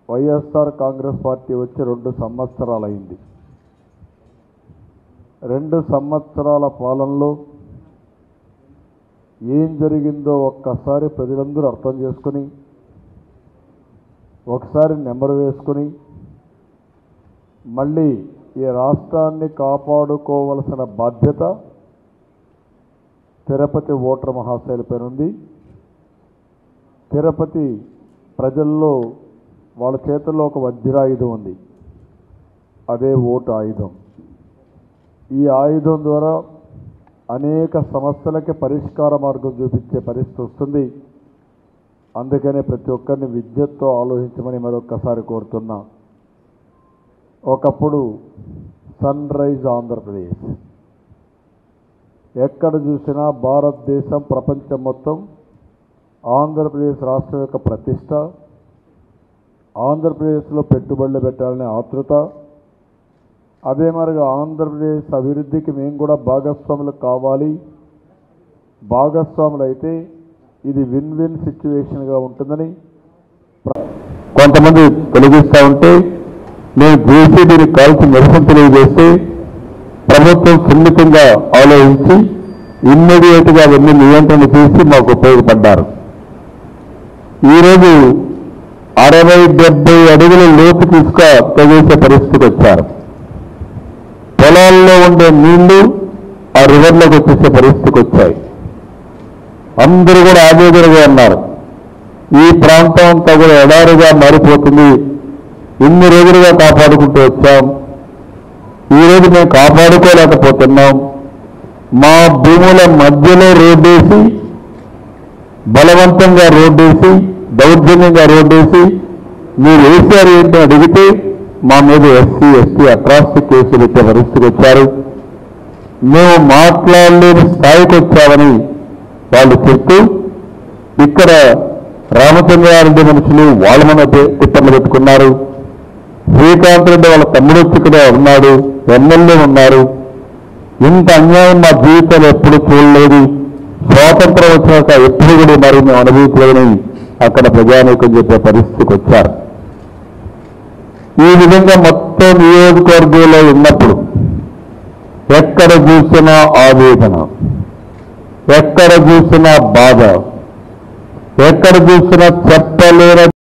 YSR Congress party వచ్చి రెండు సంవత్సరాలైంది రెండు సంవత్సరాల పాలనలో ఏం జరిగిందో ఒక్కసారి ప్రజలందరూ అర్థం చేసుకుని ఒకసారి నెంబర్ వేసుకుని మళ్ళీ ఈ రాష్ట్రాన్ని కాపాడుకోవలసిన బాధ్యత తిరుపతి ఓటర్ మహాశైలపైన ఉంది తిరుపతి ప్రజల్లో వాళ్ళ చేతుల్లో ఒక వజ్రాయుధం ఉంది అదే ఓటు ఆయుధం ఈ ఆయుధం ద్వారా అనేక సమస్యలకి పరిష్కార మార్గం చూపించే పరిస్థితి వస్తుంది అందుకనే ప్రతి ఒక్కరిని విద్యతో ఆలోచించమని మరొక్కసారి కోరుతున్నా ఒకప్పుడు సన్ రైజ్ ఆంధ్రప్రదేశ్ ఎక్కడ చూసినా భారతదేశం ప్రపంచం మొత్తం ఆంధ్రప్రదేశ్ రాష్ట్రం యొక్క ప్రతిష్ట ఆంధ్రప్రదేశ్లో పెట్టుబడులు పెట్టాలనే ఆతృత అదే మరిగా ఆంధ్రప్రదేశ్ అభివృద్ధికి మేము కూడా భాగస్వాములు కావాలి భాగస్వాములు అయితే ఇది విన్ విన్ సిచ్యువేషన్గా ఉంటుందని ప్ర- కొంతమంది తొలగిస్తూ ఉంటే నేను జేసీబీని కాల్చి నిరసన తెలియజేస్తే ప్రభుత్వం సున్నితంగా ఆలోచించి ఇమ్మీడియట్ గా అవన్నీ నియంత్రణ చేసి మాకు ఉపయోగపడ్డారు ఈరోజు అరవై డెబ్బై అడుగుల లోతు తీసుక తెగేసే పరిస్థితికి వచ్చారు పొలాల్లో ఉండే నీళ్లు ఆ రివర్లోకి వచ్చేసే పరిస్థితికి వచ్చాయి అందరూ కూడా ఆవేదనగా ఉన్నారు ఈ ప్రాంతం అంతా కూడా ఎడారిగా మారిపోతుంది ఇన్ని రోజులుగా కాపాడుకుంటూ వచ్చాం ఈ రోజు మేము కాపాడుకోలేకపోతున్నాం మా భూముల మధ్యలో రోడ్డేసి బలవంతంగా రోడ్డేసి దౌర్జన్యంగా రోడ్డేసి మీరు వేసారు ఏంటో అడిగితే మా మీద ఎస్సీ ఎస్టీ అట్రాసిటీ కేసులు ఇచ్చే పరిస్థితికి వచ్చారు మేము మాట్లాడలేని స్థాయికి వచ్చామని వాళ్ళు చెప్తూ ఇక్కడ రామచంద్రారెడ్డి మనుషులు వాళ్ళ మన తిప్పలు పెట్టుకున్నారు శ్రీకాంత్ రెడ్డి వాళ్ళ తమ్ముడు వచ్చి ఇక్కడ ఉన్నాడు ఎమ్మెల్యే ఉన్నారు ఇంత అన్యాయం మా జీవితంలో ఎప్పుడు చూడలేదు స్వాతంత్రం వచ్చాక ఎప్పుడు కూడా మరి మేము అనుభవించలేదని అక్కడ ప్రజానీకం చెప్పే పరిస్థితికి వచ్చారు ఈ విధంగా మొత్తం నియోజకవర్గంలో ఉన్నప్పుడు ఎక్కడ చూసినా ఆవేదన ఎక్కడ చూసినా బాధ ఎక్కడ చూసినా చెప్పలేని